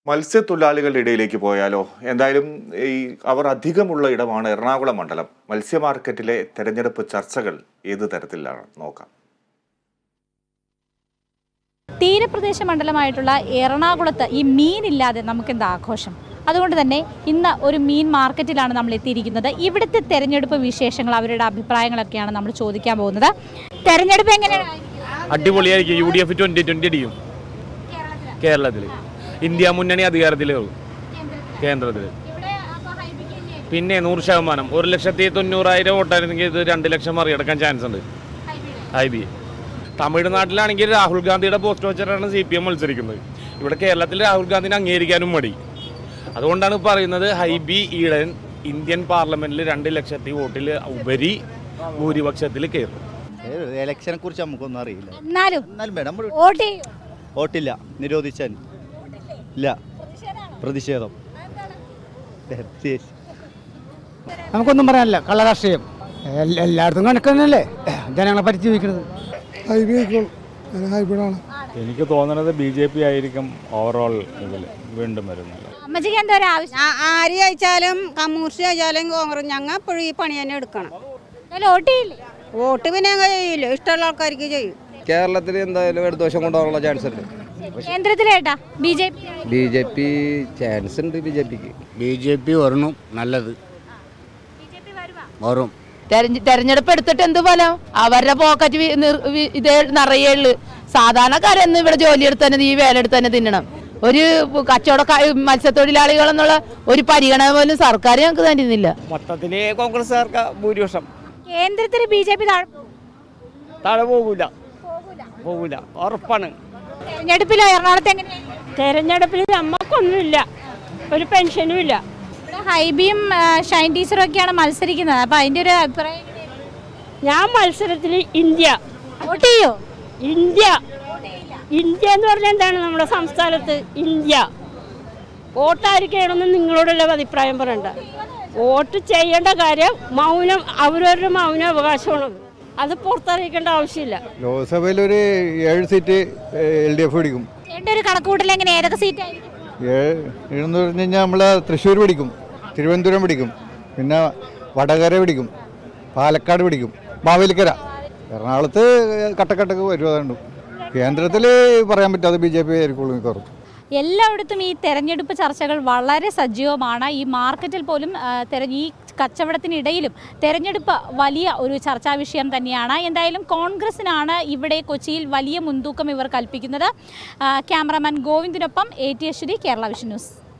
മത്സ്യത്തൊഴിലാളികളുടെ ഇടയിലേക്ക് പോയാലോ എന്തായാലും ഈ അവർ അധികമുള്ള ഇടമാണ് എറണാകുളം മണ്ഡലം മത്സ്യ മാർക്കറ്റിലെ തെരഞ്ഞെടുപ്പ് ചർച്ചകൾ ഏത് തരത്തിലാണ് നോക്കാം തീരപ്രദേശ മണ്ഡലമായിട്ടുള്ള എറണാകുളത്ത് ഈ മീനില്ലാതെ നമുക്കെന്ത് ആഘോഷം അതുകൊണ്ട് തന്നെ ഇന്ന് ഒരു മീൻ മാർക്കറ്റിലാണ് നമ്മൾ എത്തിയിരിക്കുന്നത് ഇവിടുത്തെ തെരഞ്ഞെടുപ്പ് വിശേഷങ്ങൾ അവരുടെ അഭിപ്രായങ്ങളൊക്കെയാണ് നമ്മൾ ചോദിക്കാൻ പോകുന്നത് തെരഞ്ഞെടുപ്പ് എങ്ങനെയാണ് അടിപൊളിയായിരിക്കും U D F twenty twenty അടിക്കും കേരളത്തിൽ ഇന്ത്യ മുന്നണി അധികാരത്തിലേ ഉള്ളൂ കേന്ദ്രത്തിൽ പിന്നെ നൂറ് ശതമാനം ഒരു ലക്ഷത്തി തൊണ്ണൂറായിരം വോട്ടായിരുന്നെങ്കിൽ ഇത് രണ്ട് ലക്ഷം മറികടക്കാൻ ചാൻസ് ഉണ്ട് ഐ ബി തമിഴ്നാട്ടിലാണെങ്കിൽ രാഹുൽ ഗാന്ധിയുടെ പോസ്റ്റ് വെച്ചിട്ടാണ് സി പി എം മത്സരിക്കുന്നത് ഇവിടെ കേരളത്തിൽ രാഹുൽ ഗാന്ധിനെ അംഗീകരിക്കാനും മടി അതുകൊണ്ടാണ് പറയുന്നത് ഹൈബി ഈഡൻ ഇന്ത്യൻ പാർലമെന്റിൽ രണ്ട് ലക്ഷത്തി വോട്ടിൽ ഉപരി ഭൂരിപക്ഷത്തിൽ കയറും ഇലക്ഷനെ കുറിച്ച് നമുക്കൊന്നും അറിയില്ല എന്നാലും എന്നാലും വേണം നമ്മൾ വോട്ട് ചെയ്യും വോട്ടില്ല നിരോധിച്ചാൽ ഇല്ല പ്രതിഷേധം നമുക്കൊന്നും പറയാനില്ല കള്ളരാഷ്ട്രീയം എല്ല- എല്ലായിടത്തും കണക്ക് തന്നെയല്ലേ ജനങ്ങളെ പറ്റി ജീവിക്കുന്നത് ഹൈബ്രിഡ് ഞാൻ ഹൈബ്രിഡാണ് എനിക്ക് തോന്നുന്നത് ബി ജെ പി ആയിരിക്കും ഓവറോൾ ഇതിൽ വീണ്ടും വരുന്നത് അമ്മച്ചിക്ക് എന്താ ഒരു ആവശ്യം ആ- ആര് ജയിച്ചാലും കമ്മ്യൂണിസ്റ്റ് ജയിച്ചാലും കോൺഗ്രസ് ഞങ്ങൾ എപ്പോഴും ഈ പണി തന്നെ എടുക്കണം എന്നാലും വോട്ട് ചെയ്യില്ലേ വോട്ട് പിന്നെ ഞങ്ങൾ ചെയ്യില്ല ഇഷ്ടമുള്ള ആൾക്കാർക്ക് ചെയ്യും കേരളത്തിൽ എന്തായാലും ഇടതുവശം കൊണ്ടുപോകാനുള്ള ചാൻസ് ഉണ്ട് കേന്ദ്രത്തിലേട്ടാ B J P B J P chance ഉണ്ട് ബി ജെ പിക്ക് ബി ജെ പി വരണം നല്ലത് വരും തെരഞ്ഞ- തെരഞ്ഞെടുപ്പ് എടുത്തിട്ട് എന്ത് ഫലം അവരുടെ പോക്കറ്റ് വി- നിർ- വി- ഇതേ നിറയുള്ളു സാധാരണക്കാരെന്ന് ഇവിടെ ജോലി എടുത്ത് തന്നെ ഈ വേല എടുത്ത് തന്നെ തിന്നണം ഒരു കച്ചവട മത്സ്യത്തൊഴിലാളികൾ എന്നുള്ള ഒരു പരിഗണന പോലും സർക്കാർ ഞങ്ങൾക്ക് തരുന്നില്ല മൊത്തത്തിൽ കോൺഗ്രസ്സുകാർക്ക് ഭൂരിപക്ഷം കേന്ദ്രത്തിൽ ബി ജെ പി താഴെ പോകും. താഴെ പോകൂല പോകൂല ഉറപ്പാണ് തെരഞ്ഞെടുപ്പിലോ എറണാകുളത്ത് എങ്ങനെയാണ് തെരഞ്ഞെടുപ്പിൽ നമ്മക്കൊന്നുമില്ല ഒരു പെൻഷനും ഇല്ല ഇവിടെ ഹൈബിയും ആ, ഷൈൻ ടീച്ചറും ഒക്കെയാണ് മത്സരിക്കുന്നത് അപ്പൊ അതിന്റെ ഒരു അഭിപ്രായം എങ്ങനെയാണ്? ഞാൻ മത്സരത്തിൽ ഇന്ത്യ വോട്ട് ചെയ്യോ ഇന്ത്യ ഇന്ത്യ എന്ന് പറഞ്ഞാൽ എന്താണ് നമ്മുടെ സംസ്ഥാനത്ത് ഇന്ത്യ വോട്ടായിരിക്കണമെന്ന് നിങ്ങളോടുള്ള അഭിപ്രായം പറയണ്ട വോട്ട് ചെയ്യേണ്ട കാര്യം മൗനം അവരവരുടെ മൗന അവകാശമാണത് അത് പുറത്തറിയിക്കേണ്ട ആവശ്യമില്ല ലോക്സഭയിൽ ഒരു ഏഴ് സീറ്റ് എൽ ഡി എഫ് പിടിക്കും എന്റെ ഒരു കണക്കൂട്ടിൽ എങ്ങനെ ഏതൊക്കെ സീറ്റ് ആയിരിക്കും ഏഴ് എന്ന് പറഞ്ഞു കഴിഞ്ഞാൽ നമ്മൾ തൃശ്ശൂർ പിടിക്കും തിരുവനന്തപുരം പിടിക്കും പിന്നെ വടകര പിടിക്കും പാലക്കാട് പിടിക്കും മാവേലിക്കര എറണാകുളത്ത് കട്ടക്കട്ടക്ക് വരുവാതുണ്ട് കേന്ദ്രത്തിൽ പറയാൻ പറ്റാതെ ബി ജെ പി ആയിരിക്കുള്ളൂ മിക്കവാറും എല്ലായിടത്തും ഈ തെരഞ്ഞെടുപ്പ് ചർച്ചകൾ വളരെ സജീവമാണ് ഈ മാർക്കറ്റിൽ പോലും ആ, തെര ഈ കച്ചവടത്തിനിടയിലും തെരഞ്ഞെടുപ്പ് വലിയ ഒരു ചർച്ചാ വിഷയം തന്നെയാണ് എന്തായാലും കോൺഗ്രസിനാണ് ഇവിടെ കൊച്ചിയിൽ വലിയ മുൻതൂക്കം ഇവർ കൽപ്പിക്കുന്നത് ആ, ക്യാമറാമാൻ ഗോവിന്ദിനൊപ്പം A T Aswathy Kerala vision news